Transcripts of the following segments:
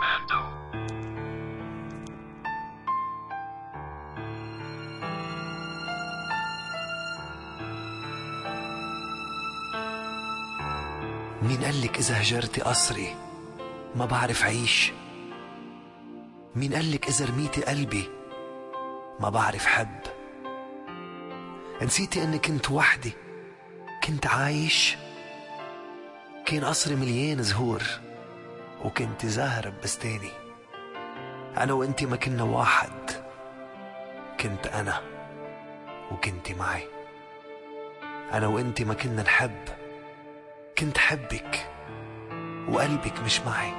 Mando. مين قالك إذا هجرتي قصري ما بعرف عيش مين قالك إذا رميتي قلبي ما بعرف حب نسيتي إني كنت وحدي كنت عايش كان قصري مليان زهور وكنت زاهر ببستاني أنا وإنتي ما كنا واحد كنت أنا وكنتي معي أنا وإنتي ما كنا نحب كنت حبك وقلبك مش معي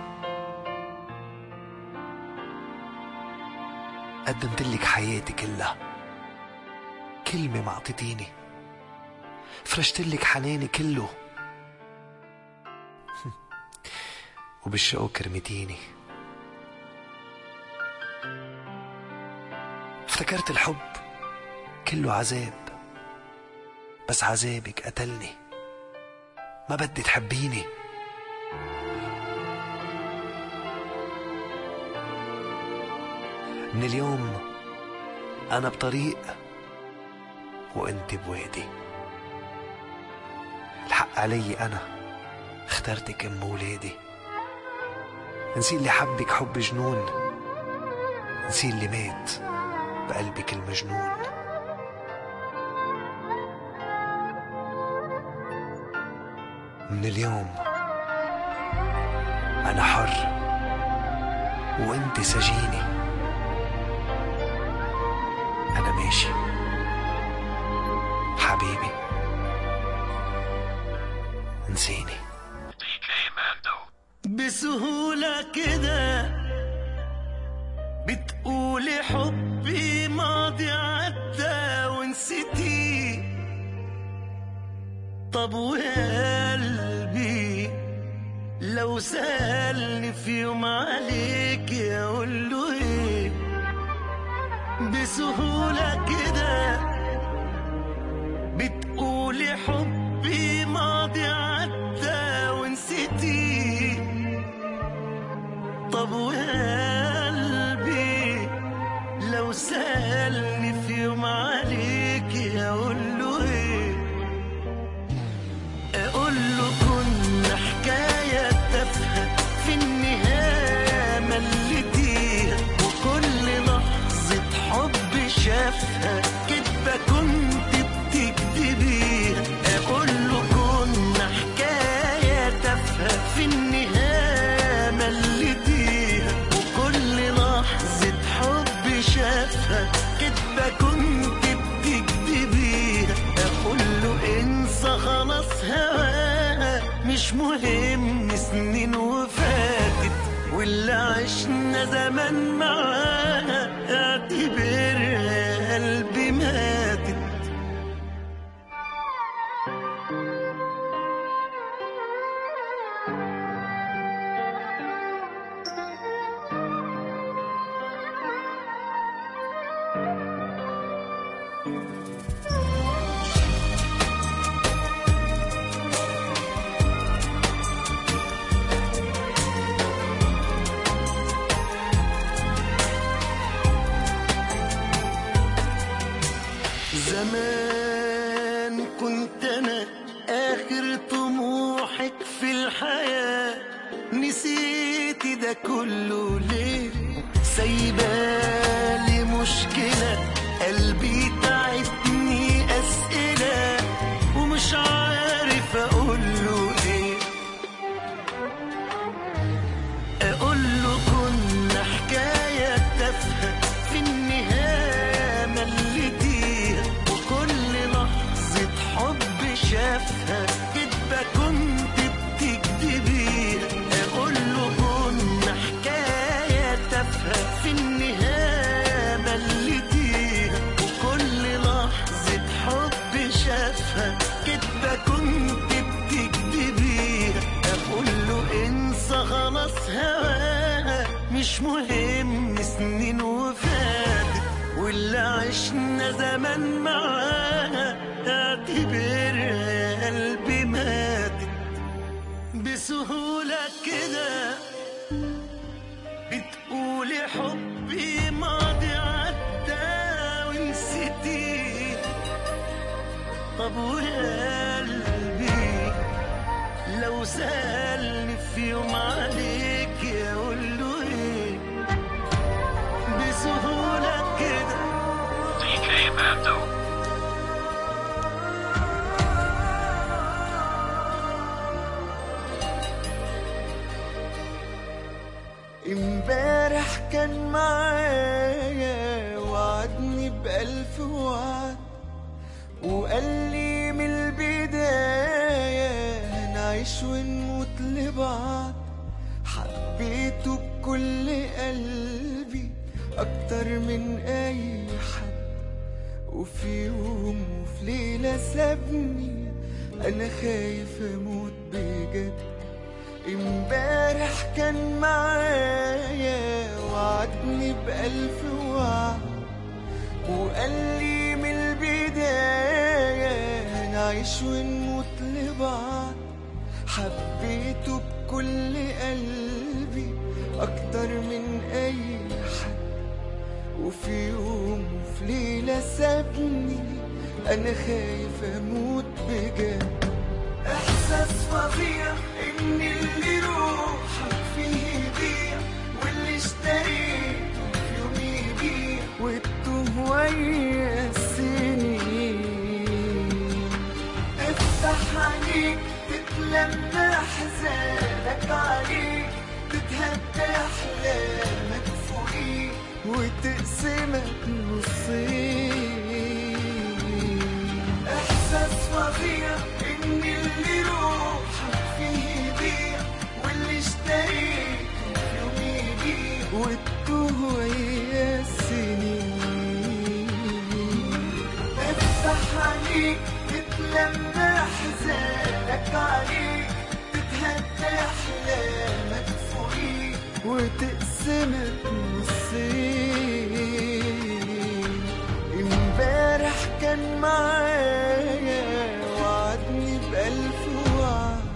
قدمت لك حياتي كلها كلمة ما عطيتيني فرشت لك حناني كله وبالشوق رميتيني افتكرت الحب كله عذاب بس عذابك قتلني ما بدي تحبيني من اليوم أنا بطريق وأنت بوادي الحق علي أنا اخترتك أم ولادي نسي اللي حبك حب جنون نسي اللي مات بقلبك المجنون من اليوم أنا حر وأنت سجيني أنا ماشي حبيبي نسيني DJ Mando. بسهولة كده بتقولي حبي ماضي عدى ونسيتي طب وقلبي لو سألني في يوم عليك اقول له ايه بسهولة كده بتقولي حبي ماضي عدى ونسيتي طب وقلبي لو سألني في يوم عليك اقول له ايه اقول له كنا حكاية تافهة في النهاية مليتيها وكل لحظة حب شافها كدبة كنت بتكدبيها اقول له كنا حكاية تافهة في النهاية مليتيها وكل لحظة حب شافها كدبة كنت بتكدبيها اقول له انسى خلاص هواها مش مهم سنين وفاتت واللي عشنا زمان معاها اعتبرها قلبي ماتت زمان كنت انا اخر طموحك في الحياة نسيتي ده كله ليه سايبالي مشكلة قلبي تعبني اسئلة ومش عارف اقول له ايه اقول له كنا حكاية تافهة في النهاية مليتيها وكل لحظة حب شافها كدبة كنت بتكدبيها اقول له كنا حكاية تافهة في النهاية مليتيها وكل لحظة حب شافها كدبة كنت بتكدبيها اقول له انسى خلاص هواها مش مهم سنين وفاتت واللي عشنا زمان معاها اعتبرها قلبي ماتت بسهولة كده طب ويا قلبي لو سألني في يوم عليك اقول له ايه بسهولة كده DK Mando. امبارح كان معايا وعدني بألف وعد وقال لي من البداية هنعيش ونموت لبعض حبيته بكل قلبي أكتر من أي حد وفي يوم وفي ليلة سابني أنا خايف أموت بجد امبارح كان معايا وعدني بألف وعد وقال لي من البداية هنعيش ونموت لبعض حبيته بكل قلبي أكتر من أي حد وفي يوم وفي ليلة سابني أنا خايف أموت بجد إحساس فظيع إن اللي روحك فيه يضيع واللي اشتريته في يوم يبيع والتوه ويا السنين افتح عينيك تتلمى حزانك عليك تتهدى أحلامك فوقيك وتقسمك نصين احساس فظيع ان اللي روحك فيه يضيع واللي اشتريته في يوم يبيع والتوه ويا السنين افتح عليك تتلمى حزانك عليك تتهدى احلامك فوقيك وتقسمك نصين امبارح كان معايا وعدني بألف وعد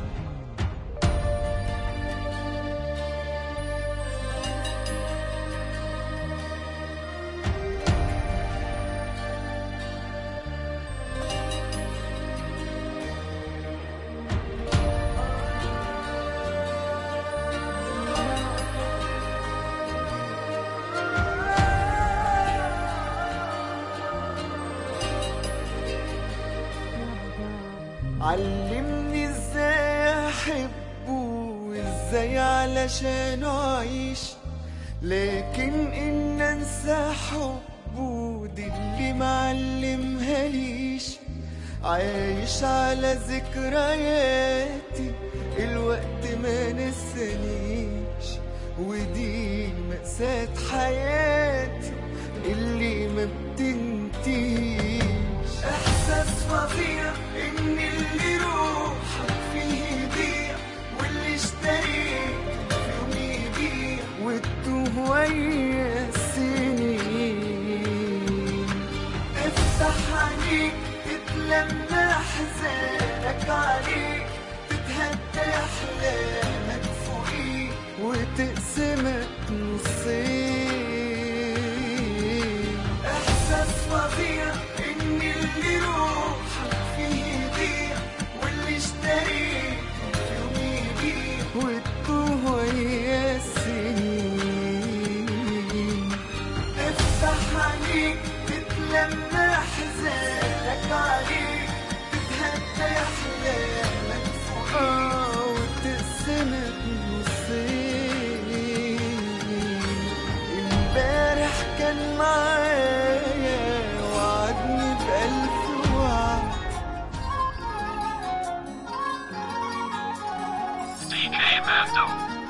علمني ازاي احبه وازاي علشان اعيش لكن ان انسى حبه دي اللي معلمها ليش عايش على ذكرياتي الوقت ما نسانيش ودي مأساة حياتي اللي ما بتنتهيش احساس فظيع ان اللي روحك فيه يضيع واللي اشتريته في يوم يبيع والتوه ويا السنين افتح عينيك تتلمى حزانك عليك تتهدى احلامك فوقيك وتقسمك نصين احساس فظيع ان اللي روحك فيه يضيع واللي اشتريته في يوم يبيع والتوه ويا السنين افتح عينيك تتلمى حزانك عليك تتهدى احلامك فوقيك اه وتقسمك نصين امبارح كان معايا وعدني بألف وعد DK Mando.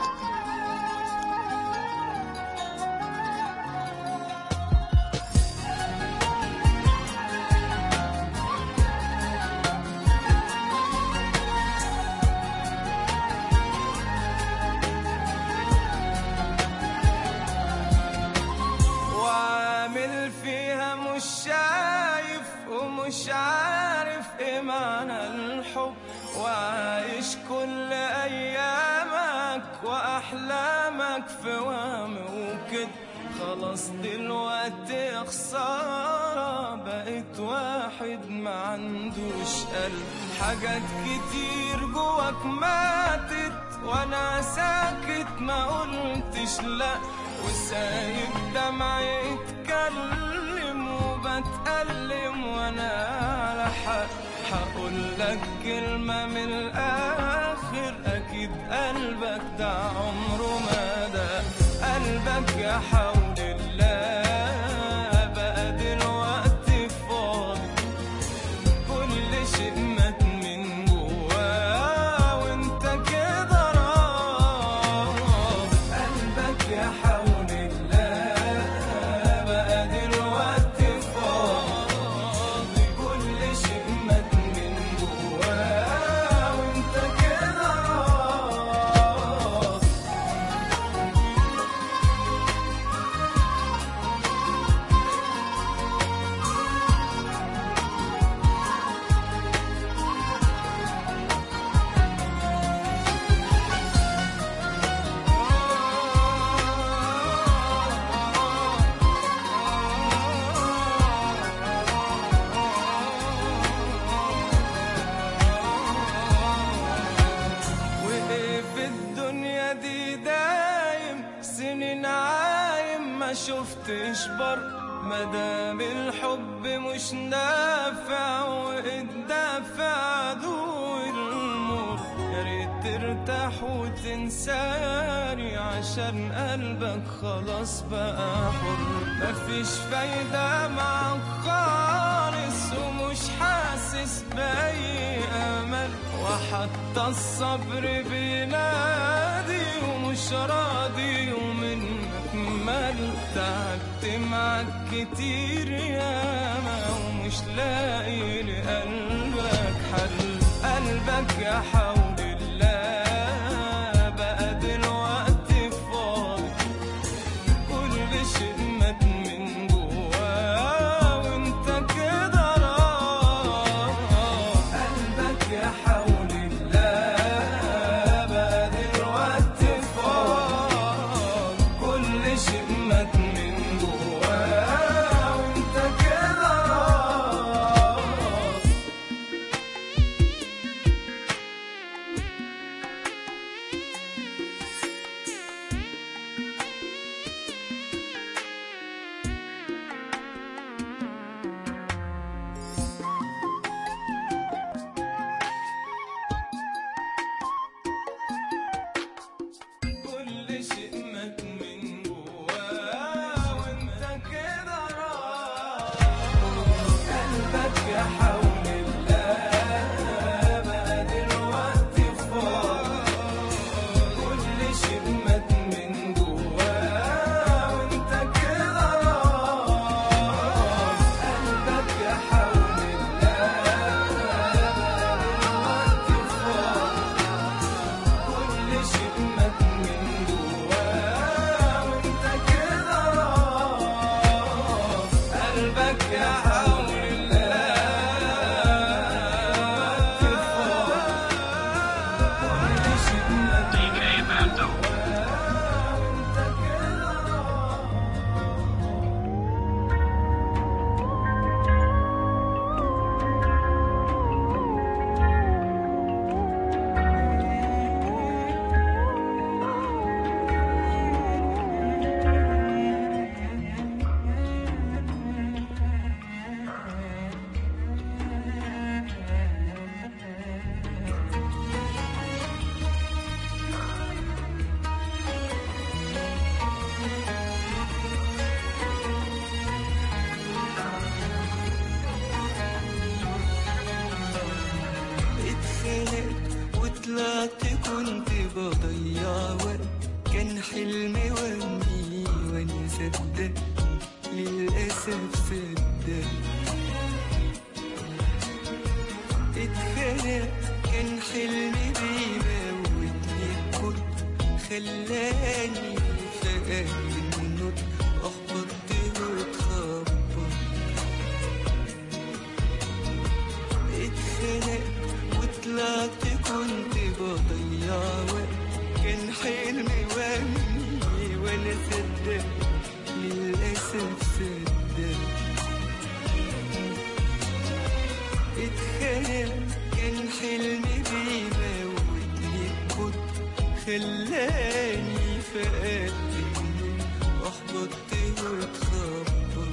وعامل فيها مش شايف ومش عارف ايه معنى الحب وعايش كل ايامك واحلامك في وهم وكده خلاص دلوقتي خسارة بقيت بقيت واحد ما عندوش قلب حاجات كتير جواك ماتت وانا ساكت ما قلتش لا وسايب دمعي يتكلم وبتألم وانا على حق هقول لك كلمة من الآخر أكيد قلبك ده عمره ما ده قلبك يا حول الله بقى دلوقتي فاضي كل شيء مات من جواه وانت كده راضي قلبك يا حول الله بقى دلوقتي فاضي كل شيء مات من جواه وانت كده راضي وايه في الدنيا دي دايم سنين عايم ما شفتش بر مدام الحب مش نافع والدافع عدو المر يا ريت ترتاح وتنساني عشان قلبك خلاص بقى حر مفيش فايدة معاك خالص ومش حاسس بأي أمل وحتى الصبر بينادي ومش راضي ومنك مل تعبت معاك كتير ياما ومش لاقي لقلبك حل قلبك يا حول الله بقى دلوقتي فاضي كل شيء مات من جواه وانت كده راضي قلبك يا حول الله بقى دلوقتي فاضي كل شيء مات من جواه وانت كده راضي كل شيء مات من جواه وانت كده راضي قلبك يا حول الله بقى دلوقتي فاضي كل شيء مات من جواه وانت كده راضي قلبك يا حول الله بقى دلوقتي فاضي كل شيء مات من جواه وانت كده راضي قلبك يا حول الله كل شيء مات DK Mando. وانت كده راضي اتخنقت وطلعت كنت بضيع وقت كان حلمي وهمي وانا صدق للأسف صدق اتخنقت كان حلمي بيموتني كنت خلاني فقد النور أحبطت واتخبط اتخنقت وطلعت كنت بضيع وقت كان حلمي وهمي وانا صدق للأسف صدق حلمي بيموتني كنت خلاني فقدت احبطت واتخبط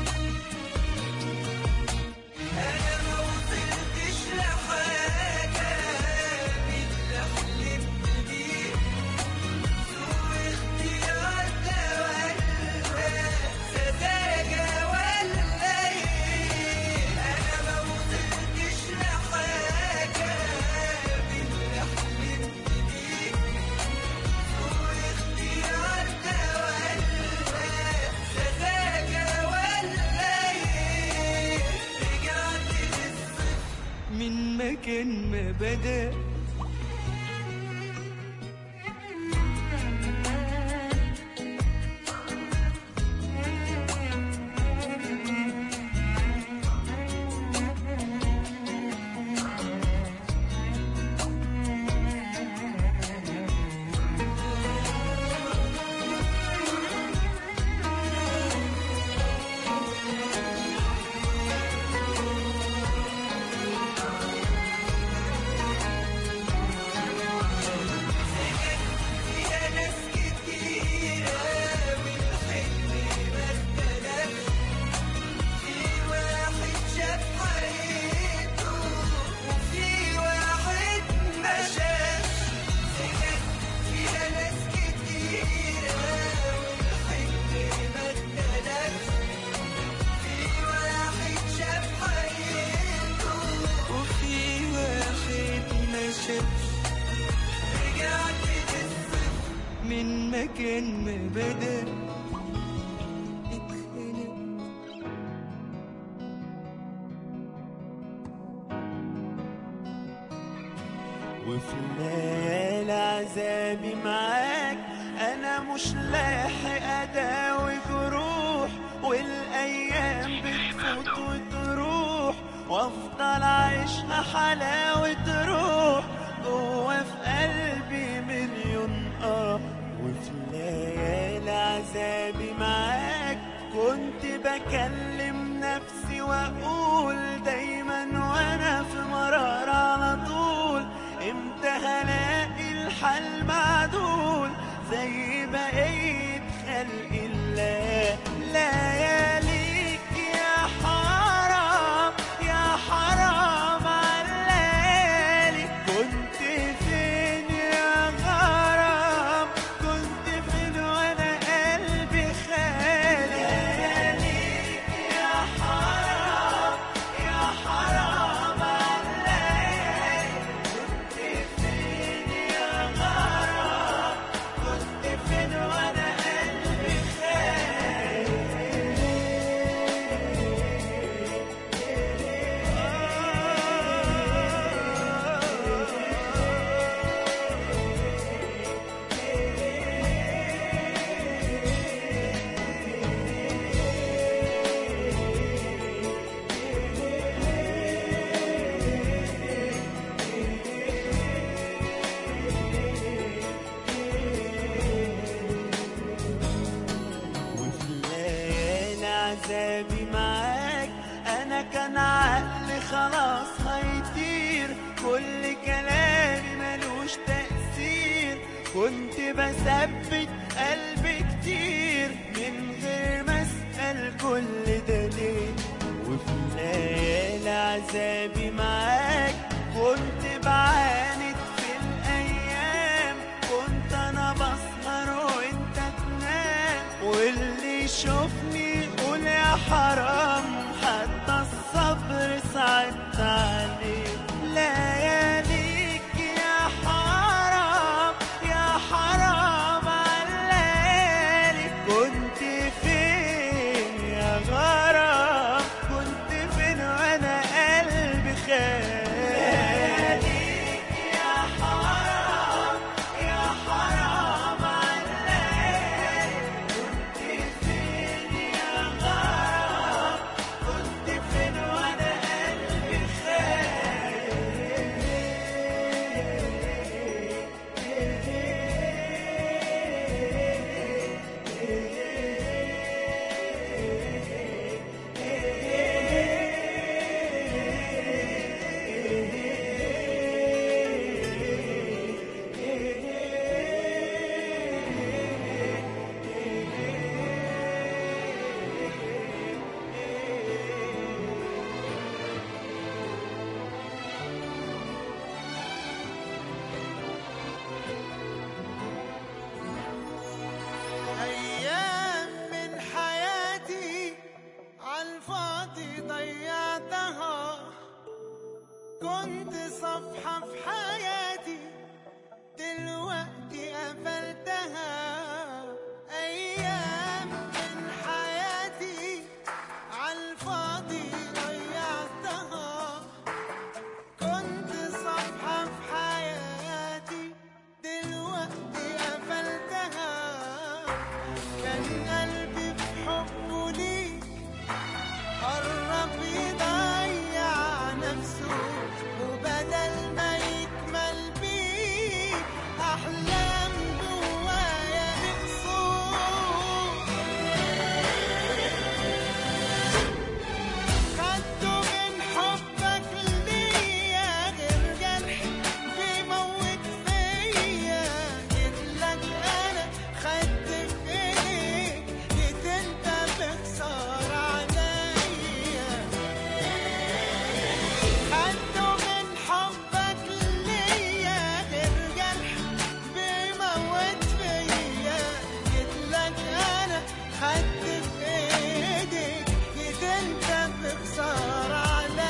انا ما وصلتش لحاجه من اللي حلمت بيه سوء اختيار ده ولا سذاجه ولا ايه انا ما وصلتش لحاجه من اللي حلمت بيه سوء اختيار ده ولا سذاجه ولا ايه رجعت للصفر من مكان ما بدأ فيها ناس كتيرة والحلم ما اختلفش في واحد شاف حياته وفي واحد ما شافش سكت فيها ناس كتيرة والحلم ما اختلفش في واحد شاف حياته وفي واحد ما شافش رجعت للصفر من مكان ما بدأ اتخنق وفي الليالي عذابي معاك انا مش لاحق اداوي جروح والايام بتفوت وتروح وافضل عايشها حلاوة روح جوا في قلبي مليون اه وفي الليالي عذابي معاك كنت بكلم نفسي واقول دايما وانا في مرار على طول امتى هلاقي الحل معدول زي بقية خلق الله لياليك يا حرام يا حرام علالي كنت فين يا غرام كنت فين وانا قلبي خالي لياليك يا حرام يا حرام علالي كنت فين يا غرام كنت فين وانا قلبي وفي الليالي عذابي معاك انا كان عقلي خلاص هيطير كل كلامي ملوش تأثير كنت بثبت قلبي كتير من غير ما اسأل كل ده ليه وفي الليالي عذابي معاك كنت بعاند في الايام كنت انا بسهر وانت تنام واللي يشوفني يقول يا حرام حتى الصبر صعبت عليه لياليك يا حرام يا حرام علالي كنت فين يا غرام كنت فين وانا قلبي خاف لياليك يا حرام يا حرام علالي كنت فين يا غرام قلبي بحبه ليك قرب يضيع نفسه وبدل ما يكمل بيه أحلام جوايا نقصوه خدته من حبك ليا غير جرح بيموت فيا جيتلك انا خدت في ايديك جيت انت بخسار عليا خدته من حبك ليا غير جرح بيموت فيا جيتلك انا خدت في ايديك جيت انت بخسار عليا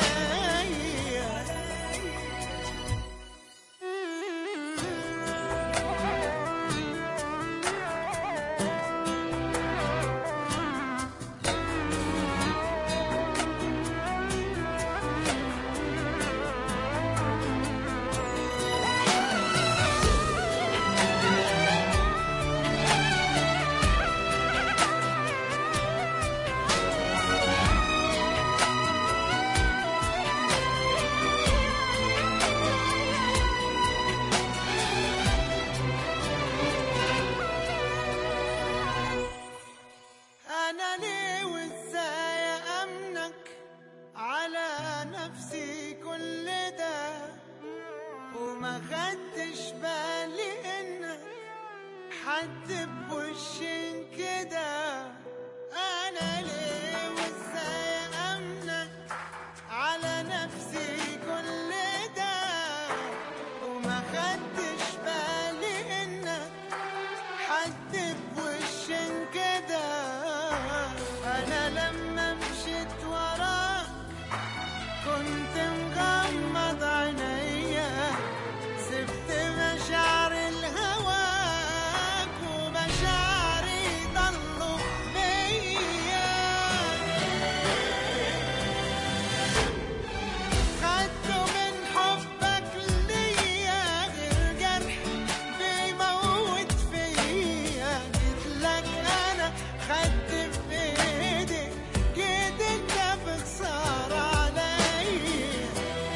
أنا ليه وإزاي أمنك على نفسي كل ده وما خدتش بالي إنك حد بوشين كده أنا ليه وإزاي أمنك على نفسي كل ده وما خدتش بالي إنك حد بوشن كده انا لما مشيت وراك كنت مغمض عينيا سبت مشاعر الهواك ومشاعري ضلوا بيا خدته من حبك ليا غير جرح بيموت فيا جيتلك انا خدت في ايدي جيت انت بخسارة عليا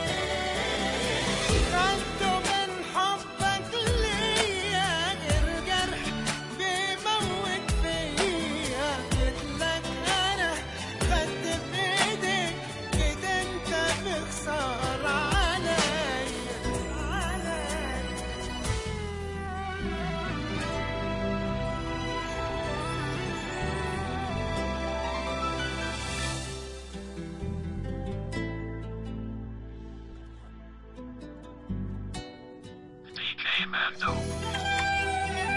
خدته من حبك ليا غير جرح بيموت فيا جيتلك انا خدت في ايدي جيت انت بخسارة عليا عليا DK Mando.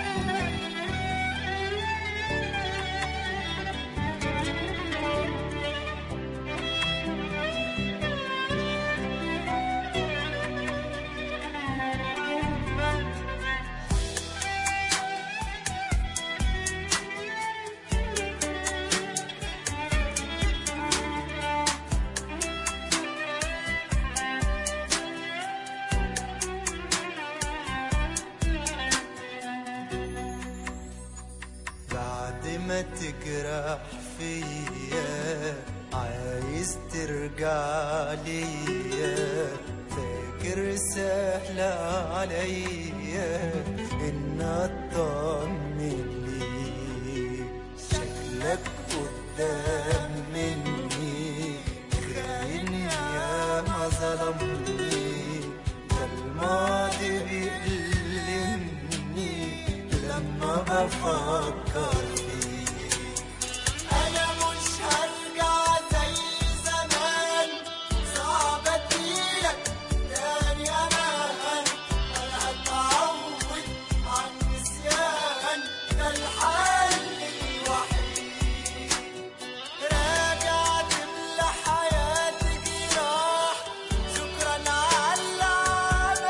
بعد ما تجرح فيا عايز ترجع ليا فاكر سهل عليا ان اطمن ليك شكلك قدام مني خاين يا ما ظلمني ده الماضي بيألمني لما بفكر فيك انا مش هرجع زي زمان صعب اديلك تاني امان انا هتعود عن نسيان ده الحل الوحيد راجع تملى حياتي جراح شكرا على اللي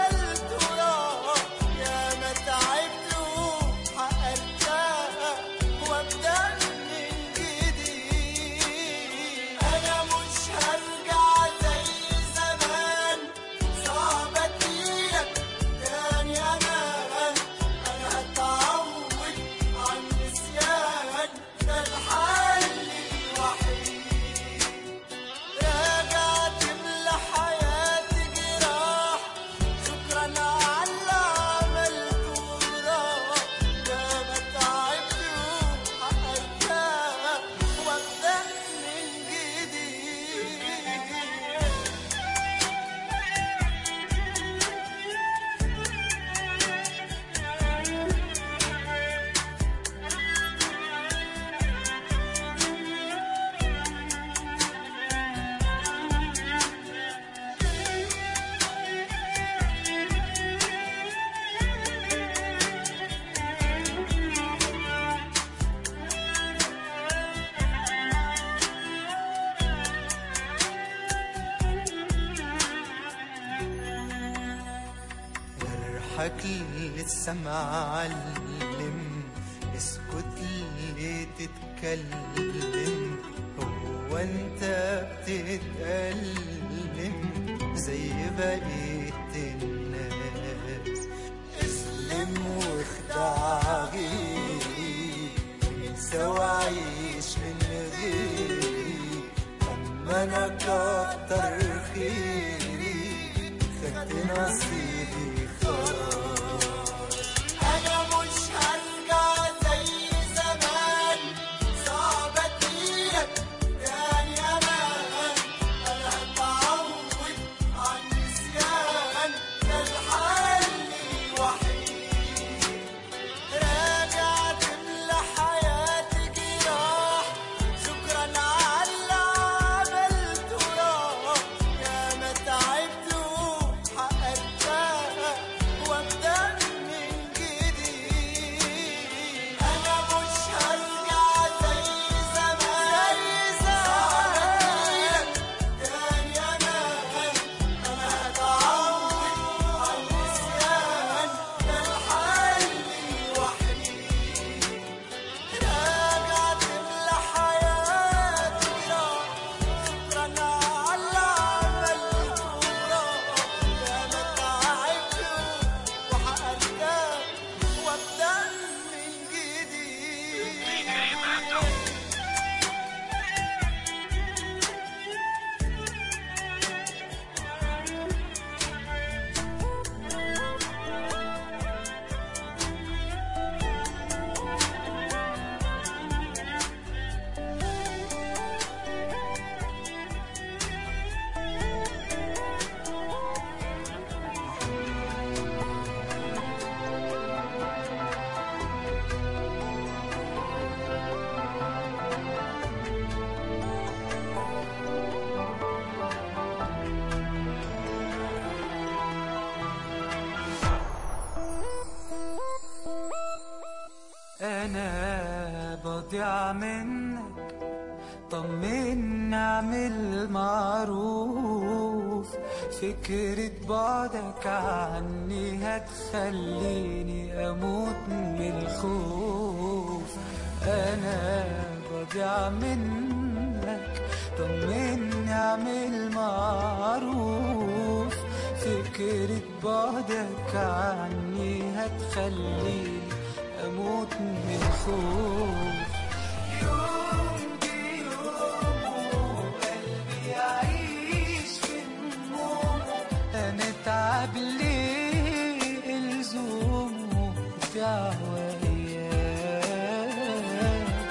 عملته راح يا ما تعبت وحققتها لسه معلم اسكت ليه تتكلم هو انت بتتألم زي بقية الناس اسلم واخدع غيري انسى وعيش من غيري اما انا كتر خيري خدت نصيبي خلاص انا مش هرجع زي زمان صعب اديلك تاني امان انا هتعود عن نسيان ده الحل الوحيد راجع تملى حياتي جراح شكرا على اللي عملته راح يا ما تعبت وحققتها وابدا من جديد انا مش هرجع زي زمان صعب اديلك تاني امان انا هتعود عن نسيان ده الحل الوحيد راجع تملى حياتي جراح شكرا على اللي عملته راح يا ما تعبت وحققتها وابدا من جديد DJ Mando. انا بضيع منك طمني اعمل معروف فكرة بعدك عني هتخليني اموت من الخوف انا بضيع منك طمني اعمل معروف فكرة بعدك عني هتخليني اموت من الخوف يوم بيوم قلبي يعيش في همومه هنتعب ليه الزومه دعوة إياك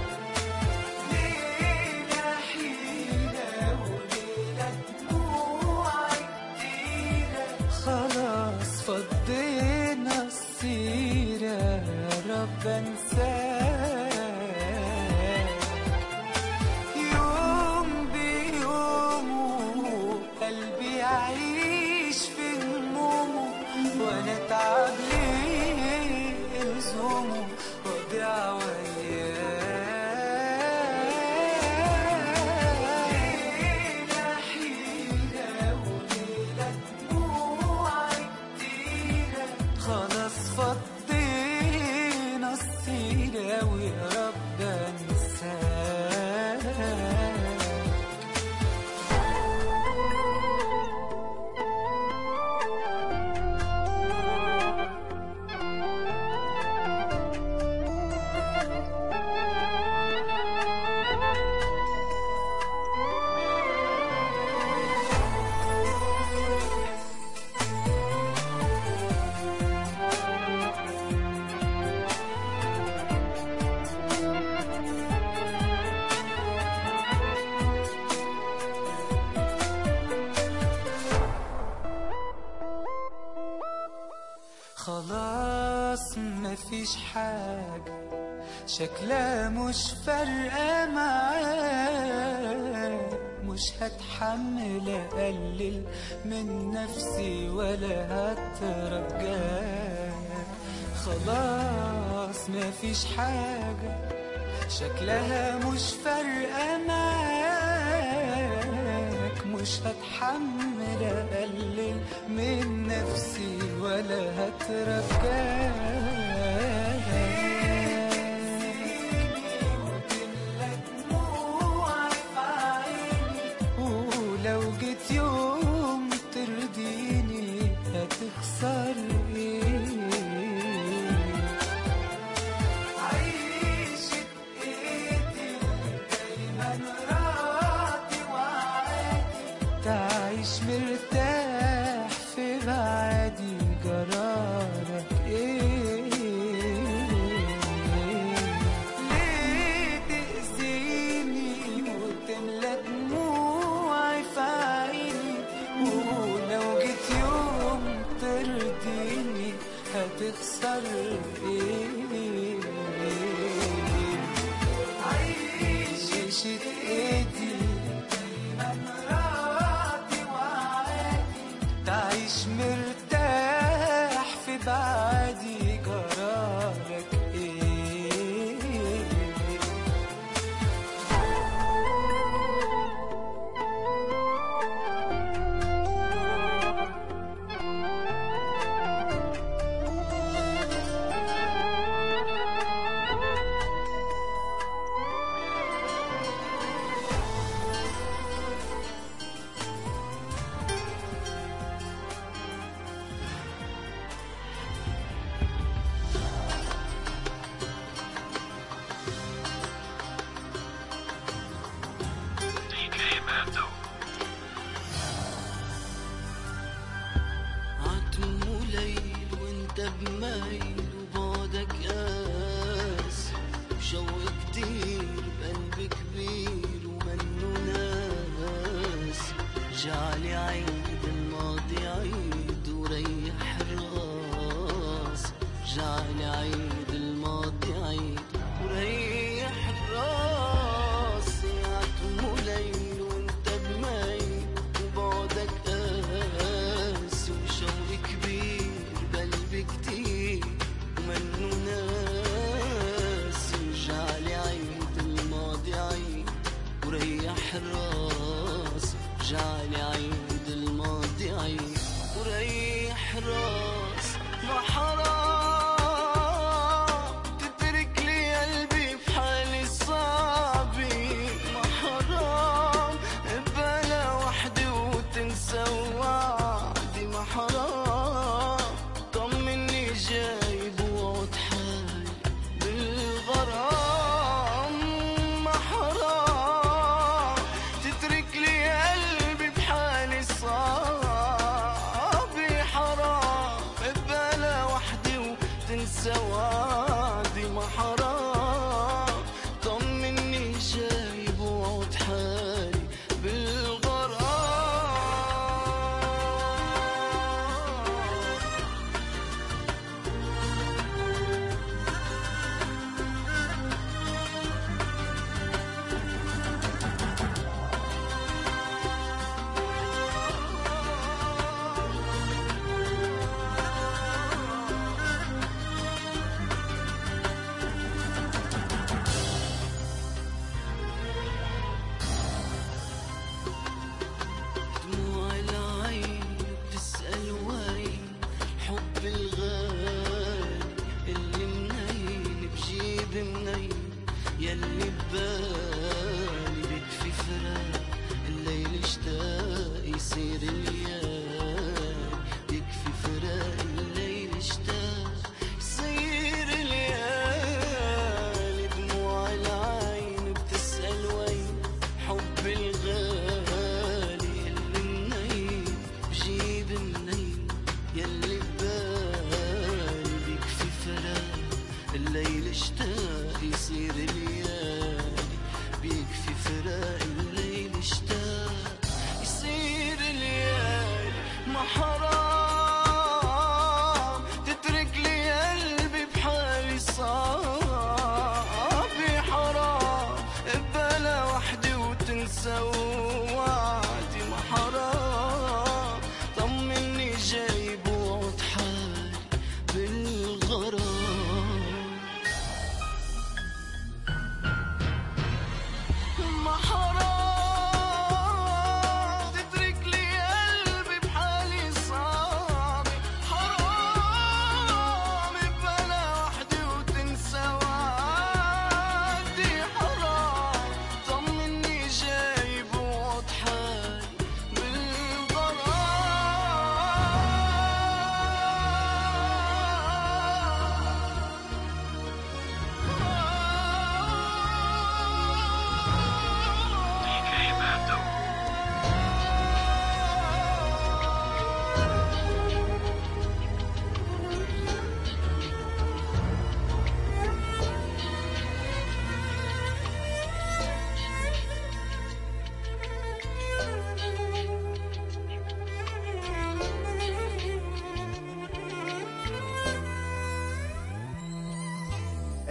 ليلة حيلة وليلة دموع كتيرة خلاص فضينا السيرة يا رب انساك يوم بيومه قلبي يعيش في همومه وانا تعب ليه الزومه وضيع وياه ليلة حيلة وليلة دموع كتيرة خلاص فضينا السيرة ويا رب انساك خلاص مفيش حاجة شكلها مش فارقة معاك مش هتحمل أقلل من نفسي ولا هترجاك خلاص مفيش حاجة شكلها مش فارقة معاك مش هتحمل اقلل من نفسي ولا هترجاك ولو جيت يوم ترضيني هتخسر ايه عيشة ايدي دايما راضي وعادي تعيش مرتاح في بعادي قرارك ايه ليه تأذيني وتملى دموعي في عيني ولو جيت يوم ترضيني هتخسر ايه عيشة ايدي دايما راضي وعادي تعيش مرتاح في بعدي قرارك ايه DK Mando. عتم ليل وانت بميل وبعدك قاس وشوق كتير بقلبي كبير ومنه ناس جعلي عيد الماضي عيد وريح الراس جعلي عيد الماضي عيد وريح الراس عتم ليل وانت بميل وبعدك قاس وشوق كبير بقلبي كتير ومنه ناس جعلي عيد الماضي عيد وريح الراس جعلي عيد الماضي عيد وريح راس ما حرام تترك لي قلبي في حالي صعبي ما حرام بلا وحدي وتنسى وعدي ما حرام طمني جايب وعد حالي بالغرام ما حرام تترك لي قلبي بحالي صعبي حرام بلا وحدي وتنسى وعدي ما حرام طمني جايب وعد حالي بالغرام دموع العين بتسأل وين حب الغالي اللي منين بجيب منين يلي ببالي بكفي فراق الليل اشتاق يصير الليالي بكفي فراق الليل اشتاق يصير الليالي دموع العين بتسأل وين حب الغالي اللي منين بجيب منين يلي ببالي بيكفي فراق الليل اشتاق يصير ليالي بيكفي فراق الليل اشتاق يصير ليالي ما حرام تترك لي قلبي بحالي صعبي حرام بلا وحدي وتنسى وعدي ما حرام طمني جايب وعد حالي بالغرام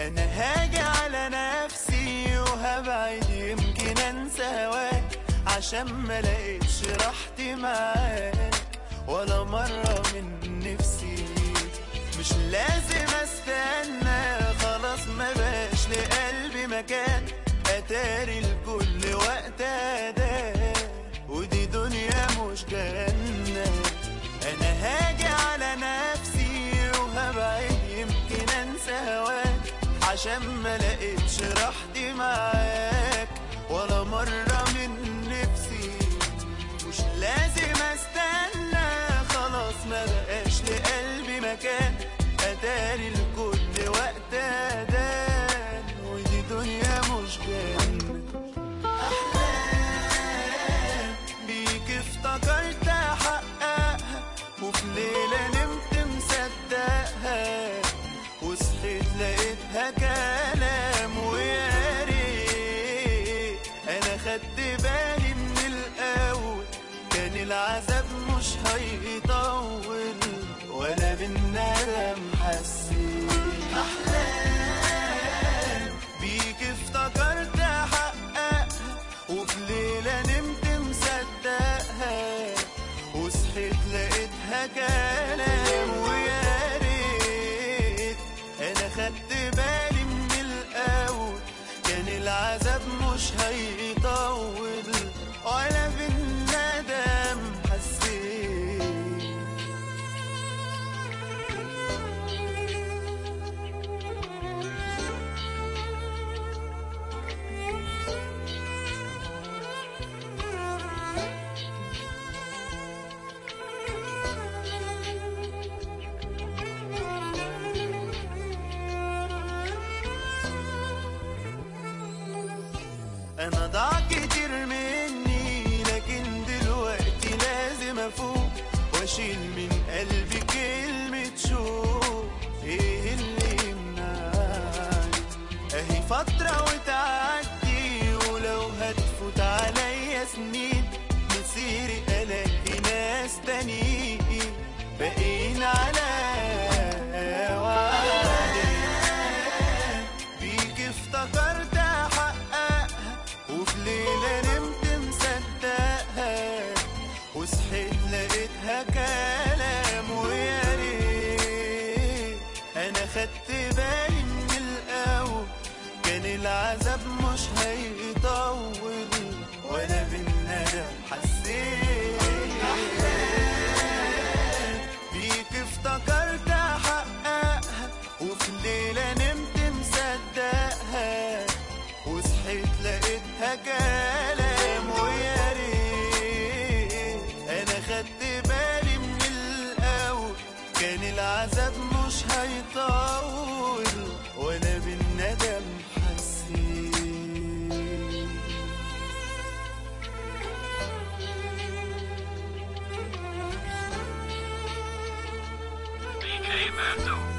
انا هاجي على نفسي وهبعد يمكن انسى هواك عشان ما لقيتش راحتي معاك ولا مرة من نفسي مش لازم استنى خلاص ما بقاش لقلبي مكان اتاري الكل وقت اداه ودي دنيا مش جنة انا هاجي على نفسي وهبعد يمكن انسى هواك عشان ما لقيتش راحتي معاك ولا مرة من نفسي مش لازم استنى خلاص ما بقاش لقلبي مكان اتاري الكل وقت ادان ودي دنيا مش جنة احلام بيك افتكرت احققها وفي ليلة نمت مصدقها وصحيت لقيتها كلام ويا ريت انا خدت بالي من الاول كان العذاب مش هيطول ولا بالندم حسيت احلام بيك افتكرت احققها وفي ليله نمت مصدقها وصحيت لقيتها كلام ويا ريت انا خدت بالي من الاول كان العذاب مش هيطول ولا بالندم حسيت انا ضاع كتير مني لكن دلوقتي لازم افوق واشيل من قلبي كلمة شوق ايه اللي يمنعني اهي فترة وتعدي ولو هتفوت عليا سنين مسيري الاقي ناس تانيين باقيين على وعدي بيك افتكرت احققها وفي ليلة نمت مصدقها وصحيت لقيتها كلام ويا ريت انا خدت بالي من الاول كان العذاب مش هيطول ولا بالندم حسيت بيك افتكرت احققها وفي ليلة نمت مصدقها وصحيت لقيتها كلام ويا ريت انا خدت بالي من الاول كان العذاب مش هيطول ولا بالندم حسيت DK Mando.